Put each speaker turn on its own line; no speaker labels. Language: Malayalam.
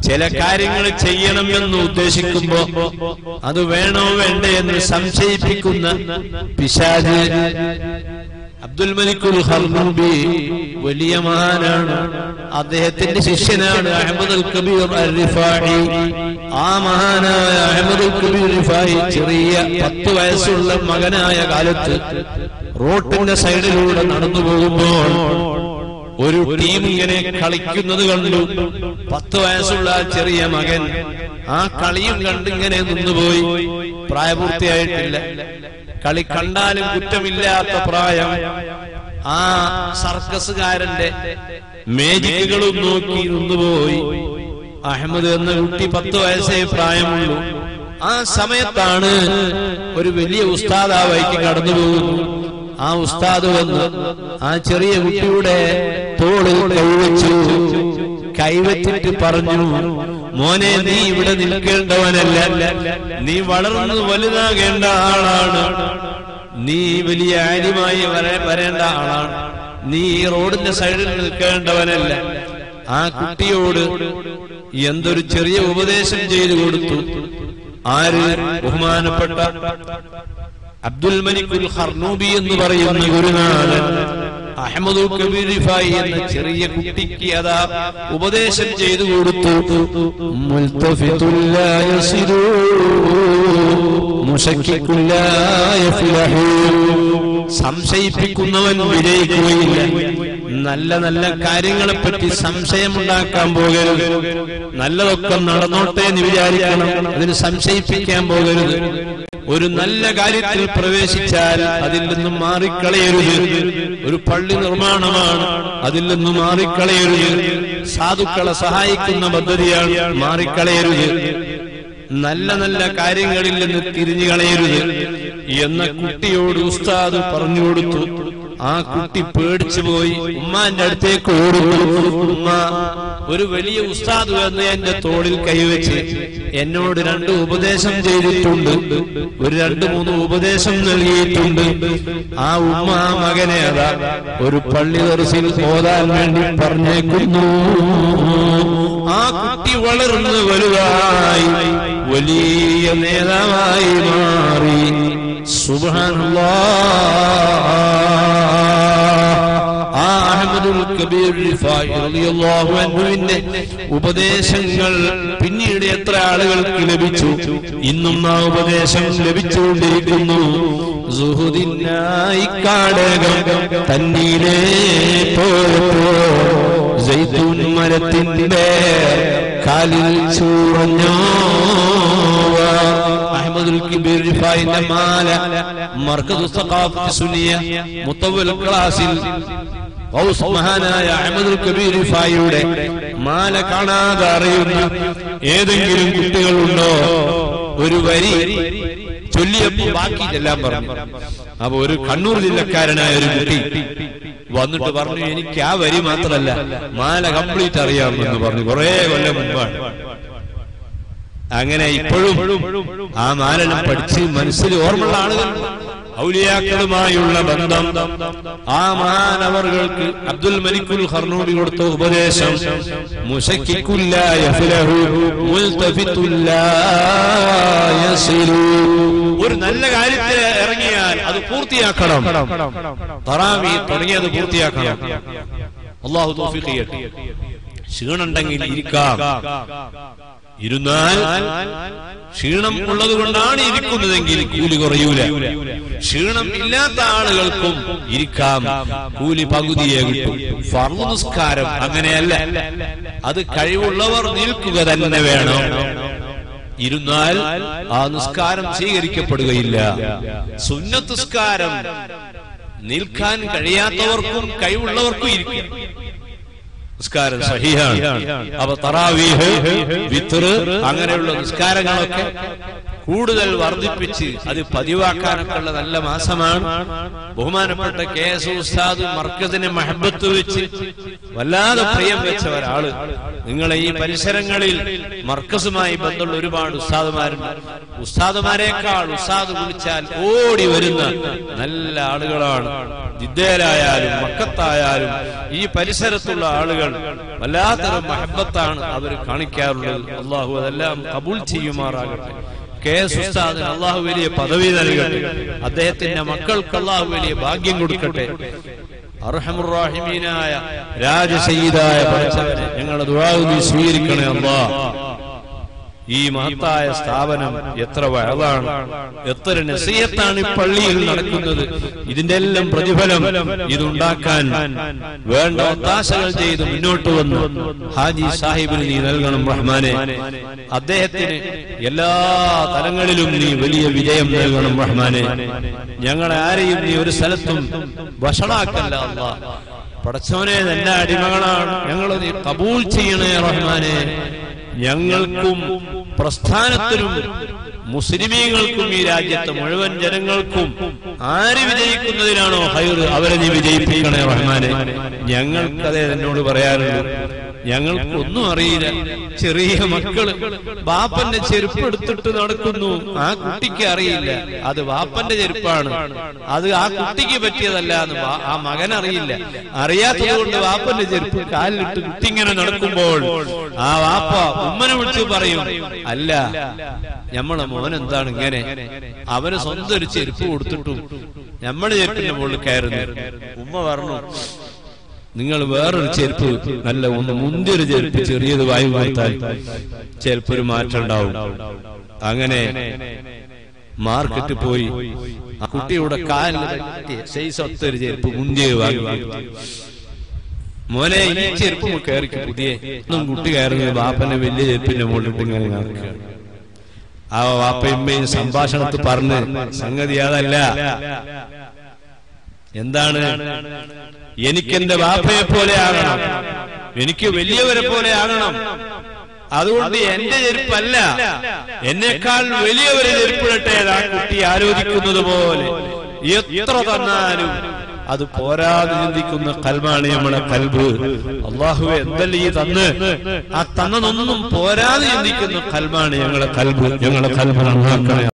ചില കാര്യങ്ങൾ ചെയ്യണമെന്ന് ഉദ്ദേശിക്കുമ്പോ അത് വേണോ വേണ്ടേ എന്ന് സംശയിപ്പിക്കുന്ന പിശാജ് അബ്ദുൽ മലിക്കുൽ ഹർനൂബി വലിയ മഹാനാണ് അദ്ദേഹത്തിന്റെ ശിഷ്യനാണ് അഹമ്മദ് അൽ കബീർ അൽ റിഫായി ആ മഹാനായ അഹമ്മദ് അൽ കബീർ റിഫായി ചെറിയ പത്ത് വയസ്സുള്ള മകനായ കാലത്ത് റോട്ടിന്റെ സൈഡിലൂടെ നടന്നു പോകുമ്പോൾ ഒരു ടീം ഇങ്ങനെ കളിക്കുന്നത് കണ്ടു പത്ത് വയസ്സുള്ള ആ ചെറിയ മകൻ ആ കളിയും കണ്ട് ഇങ്ങനെ നിന്നുപോയി പ്രായപൂർത്തിയായിട്ടില്ല കളി കണ്ടാലും കുറ്റമില്ലാത്ത പ്രായം ആ സർക്കസുകാരന്റെ മേജിക്കുകളും നോക്കി നിന്നുപോയി അഹമ്മദ് എന്ന കുട്ടി പത്ത് വയസ്സേ പ്രായമുള്ളൂ ആ സമയത്താണ് ഒരു വലിയ ഉസ്താദ് ആ വഴിക്ക് കടന്നു പോകുന്നു ആ ഉസ്താദ് വന്ന് ആ ചെറിയ കുട്ടിയുടെ തോളിൽ കൈവച്ചു കൈവച്ചിട്ട് പറഞ്ഞു മോനെ നീ ഇവിടെ നിൽക്കേണ്ടവനല്ല നീ വളർന്നു വലുതാകേണ്ട ആളാണ് നീ വലിയ ആര്യമായി വര- വരേണ്ട ആളാണ് നീ ഈ റോഡിന്റെ സൈഡിൽ നിൽക്കേണ്ടവനല്ല ആ കുട്ടിയോട് എന്തൊരു ചെറിയ ഉപദേശം ചെയ്തു കൊടുത്തു ആര് ബഹുമാനപ്പെട്ട അബ്ദുൽ മലിക്കുൽ ഹർനൂബി എന്ന് പറയുന്ന ഗുരുനാഥൻ അഹമ്മദ് കബീർ റിഫായി എന്ന ചെറിയ കുട്ടിക്ക് അതാ ഉപദേശം ചെയ്തു കൊടുത്തു മുൽത്തഫിത്തുൽ ലാ യസിറൂ, മുശക്കിക്കുൽ ലാ യഫ്ലഹൂ. സംശയിപ്പിക്കുന്നവൻ വിജയിക്കുകയില്ല നല്ല നല്ല കാര്യങ്ങളെ പറ്റി സംശയമുണ്ടാക്കാൻ പോകരുത് നല്ലതൊക്കെ നടന്നോട്ടെ എന്ന് വിചാരിക്കണം അതിന് സംശയിപ്പിക്കാൻ പോകരുത് ഒരു നല്ല കാര്യത്തിൽ പ്രവേശിച്ചാൽ അതിൽ നിന്നും മാറിക്കളയരുത് ഒരു പള്ളി നിർമ്മാണമാണ് അതിൽ നിന്നും മാറിക്കളയരുത് സാധുക്കളെ സഹായിക്കുന്ന പദ്ധതിയാണ് മാറിക്കളയരുത് നല്ല നല്ല കാര്യങ്ങളിൽ നിന്ന് തിരിഞ്ഞു കളയരുത് എന്ന കുട്ടിയോട് ഉസ്താദ് പറഞ്ഞു കൊടുത്തു ആ കുട്ടി പേടിച്ചു പോയി ഉമ്മാന്റെ അടുത്തേക്ക് ഓടുന്നു ഉമ്മ ഒരു വലിയ ഉസ്താദ് വന്ന് എന്റെ തോളിൽ കൈവച്ച് എന്നോട് രണ്ട് ഉപദേശം ചെയ്തിട്ടുണ്ട് ഒരു രണ്ട് മൂന്ന് ഉപദേശം നൽകിയിട്ടുണ്ട് ആ ഉമ്മ ആ മകനെ അതാ ഒരു പള്ളി ദർസിൽ ഓതാൻ വേണ്ടി പറഞ്ഞേക്കുന്നു ആ കുട്ടി വളർന്ന് വലുതായി വലിയ നേതാവായി മാറി സുബ്ഹാനല്ലാഹ് ആ അഹമ്മദുൽ കബീർ റിഫായി റളിയല്ലാഹു അൻഹുവിന്റെ ഉപദേശങ്ങൾ പിന്നീട് എത്ര ആളുകൾക്ക് ലഭിച്ചു ഇന്നും ആ ഉപദേശം ലഭിച്ചുകൊണ്ടിരിക്കുന്നു സുഹുദിനായി കാടകം തന്നീലേ പോയപ്പോ ജൈതൂൻ മരത്തിന്റെ കാലിൽ ചൂറഞ്ഞോ അഹമ്മദുൽ കിബീർ റിഫായിന്റെ മാല മർക്കദു സഖാഫത്ത് സുനിയ മുത്തവൽ ക്ലാസിൽ ഔസ് മഹാനായ അഹമ്മദുൽ കബീർ റിഫായിയുടെ മാല കാണാതെ അറിയുന്ന ഏതെങ്കിലും കുട്ടികളുണ്ടോ ഒരു വരി ചൊല്ലിയപ്പോ ബാക്കി ചെല്ലാൻ പറഞ്ഞു അപ്പൊ ഒരു കണ്ണൂർ ജില്ലക്കാരനായ ഒരു കുട്ടി വന്നിട്ട് പറഞ്ഞു എനിക്ക് ആ വരി മാത്രമല്ല മാല കംപ്ലീറ്റ് അറിയാമെന്ന് പറഞ്ഞു കുറെ കൊല്ലം മുമ്പാണ് അങ്ങനെ ഇപ്പോഴും ആ മാലനം പഠിച്ച് മനസ്സിൽ ഓർമ്മയുള്ള ആളുകൾ ഔലിയാക്കളുമായുള്ള ബന്ധം ആ മഹാനവറുകൾക്ക് അബ്ദുൽ മലിക്കുൽ ഹർനൂബി കൊടുത്ത ഉപദേശം മുശക്കിക്കുല്ല യഫ്ലഹു മുൽതഫിത്തുല്ല യസിലു ഒരു നല്ല കാര്യത്തിൽ ഇറങ്ങിയാൽ അത് പൂർത്തിയാക്കണം തറാവി തുടങ്ങിയത് പൂർത്തിയാക്കണം അള്ളാഹു തൗഫീഖ് ചെയ്യട്ടെ ക്ഷീണുണ്ടെങ്കിൽ ഇരിക്കാം ഇരുന്നാൽ ക്ഷീണം ഉള്ളത് കൊണ്ടാണ് ഇരിക്കുന്നതെങ്കിൽ കൂലി കുറയൂല ക്ഷീണം ഇല്ലാത്ത ആളുകൾക്കും ഇരിക്കാം കൂലി പകുതിയെ കിട്ടും ഫർദ് നിസ്കാരം അങ്ങനെയല്ല അത് കഴിവുള്ളവർ നിൽക്കുക തന്നെ വേണം ഇരുന്നാൽ ആ നിസ്കാരം സ്വീകരിക്കപ്പെടുകയില്ല സുന്നത്ത് നിസ്കാരം നിൽക്കാൻ കഴിയാത്തവർക്കും കഴിവുള്ളവർക്കും ഇരിക്കും നിസ്കാരം സഹിയാണ് അപ്പൊ തറാവീഹ് വിത്തറ് അങ്ങനെയുള്ള നിസ്കാരങ്ങളൊക്കെ കൂടുതൽ വർദ്ധിപ്പിച്ച് അത് പതിവാക്കാനൊക്കെ ഉള്ള നല്ല മാസമാണ് ബഹുമാനപ്പെട്ട കെ എസ് ഉസ്താദ് മർക്കസിനെ മഹബത്ത് വെച്ച് വല്ലാതെ പ്രിയം വെച്ച ഒരാള് നിങ്ങളെ ഈ പരിസരങ്ങളിൽ മർക്കസുമായി ബന്ധമുള്ള ഒരുപാട് ഉസ്താദുമാരുണ്ട് ഉസ്താദുമാരെക്കാൾ ഉസ്താദ് വിളിച്ചാൽ ഓടി വരുന്ന നല്ല ആളുകളാണ് ജിദ്ദയിലായാലും മക്കത്തായാലും ഈ പരിസരത്തുള്ള ആളുകൾ വല്ലാത്തൊരു മഹബത്താണ് അവർ കാണിക്കാറുള്ളത് അള്ളാഹു അതെല്ലാം കബൂൽ ചെയ്യുമാറാകട്ടെ കെ എസ് ഉസ്താദിന് അള്ളാഹു വലിയ പദവി നൽകട്ടെ അദ്ദേഹത്തിന്റെ മക്കൾക്ക് അള്ളാഹു വലിയ ഭാഗ്യം കൊടുക്കട്ടെ അർഹമുറാഹിമീനായ രാജസയ്യിദായ പഠിച്ചവനെ ഞങ്ങളുടെ ദുആ നീ സ്വീകരിക്കണേ അല്ലാ ഈ മഹത്തായ സ്ഥാപനം എത്ര വയതാണ് എത്ര നസീഹത്താണ് ഈ പള്ളിയിൽ നടക്കുന്നത് ഇതിന്റെ എല്ലാം പ്രതിഫലം ഇതുണ്ടാക്കാൻ വേണ്ട ഒത്താശകൾ ചെയ്ത് മുന്നോട്ട് വന്നു ഹാജി സാഹിബിന് നീ നൽകണം റഹ്മാനെ അദ്ദേഹത്തിന് എല്ലാ തലങ്ങളിലും നീ വലിയ വിജയം നൽകണം റഹ്മാനെ ഞങ്ങളെ ആരെയും നീ ഒരു സ്ഥലത്തും വഷളാക്കല്ല അല്ലാ പടച്ചോനെ എന്റെ അടിമകളാണ് ഞങ്ങൾ നീ കബൂൽ ചെയ്യണേ റഹ്മാനെ ഞങ്ങൾക്കും പ്രസ്ഥാനത്തിനും മുസ്ലിമീങ്ങൾക്കും ഈ രാജ്യത്തെ മുഴുവൻ ജനങ്ങൾക്കും ആര് വിജയിക്കുന്നതിനാണോ ഹൈർ അവരെ നീ വിജയിപ്പിക്കണേ റഹ്മാനെ ഞങ്ങൾക്കതേ എന്നോട് പറയാനുള്ളൂ ഞങ്ങൾക്കൊന്നും അറിയില്ല ചെറിയ മക്കള് ബാപ്പന്റെ ചെരുപ്പ് എടുത്തിട്ട് നടക്കുന്നു ആ കുട്ടിക്ക് അറിയില്ല അത് വാപ്പന്റെ ചെരുപ്പാണ് അത് ആ കുട്ടിക്ക് പറ്റിയതല്ല എന്ന് വാ- ആ മകൻ അറിയില്ല അറിയാത്തത് കൊണ്ട് വാപ്പന്റെ ചെരുപ്പ് കാലിലിട്ട് കുട്ടി ഇങ്ങനെ നടക്കുമ്പോൾ ആ വാപ്പ ഉമ്മനെ വിളിച്ച് പറയും അല്ല ഞമ്മളെ മോൻ എന്താണ് ഇങ്ങനെ അവന് സ്വന്തം ഒരു ചെരുപ്പ് കൊടുത്തിട്ടും ഞമ്മടെ ചെരുപ്പിന്റെ മുകളിൽ കയറുന്നു ഉമ്മ പറഞ്ഞു നിങ്ങൾ വേറൊരു ചെരുപ്പ് നല്ല ഒന്ന് മുന്തിയൊരു ചെരുപ്പ് ചെറിയത് വായു കൊടുത്താൽ ചിലപ്പോ ഒരു മാറ്റം ഉണ്ടാവും അങ്ങനെ മാർക്കറ്റിൽ പോയി ആ കുട്ടിയുടെ കാലിൽ പറ്റിയ സൈസ് ഒത്തൊരു ചെരുപ്പ് മുന്തിയത് വാങ്ങി കൊടുത്തു. മോനെ ഈ ചെരുപ്പ് കയറിക്ക് പുതിയ ഒന്നും കുട്ടി കയറുന്നത് ബാപ്പന്റെ വലിയ ചെരുപ്പിന്റെ മുകളിലിട്ട് ഇങ്ങനെ നടക്കുകയാണ് ആ വാപ്പയമ്മയും സംഭാഷണത്തിൽ പറഞ്ഞ് സംഗതി അതല്ല എന്താണ് എനിക്കെന്റെ വാപ്പയെ പോലെ ആകണം എനിക്ക് വലിയവരെ പോലെ ആകണം അതുകൊണ്ട് എന്റെ ചെരുപ്പല്ല എന്നേക്കാൾ വലിയവരെ ചെരുപ്പിടട്ടെ ആ കുട്ടി ആലോചിക്കുന്നത് പോലെ എത്ര തന്നാലും അത് പോരാതെ ചിന്തിക്കുന്ന കൽമാണ് നമ്മളെ കൽബ് അള്ളാഹു എന്തല്ല ഈ തന്ന് ആ തന്നതൊന്നും പോരാതെ ചിന്തിക്കുന്ന കൽബാണ് ഞങ്ങളെ കൽബ് ഞങ്ങളെ കൽബ് നന്നാക്കണേ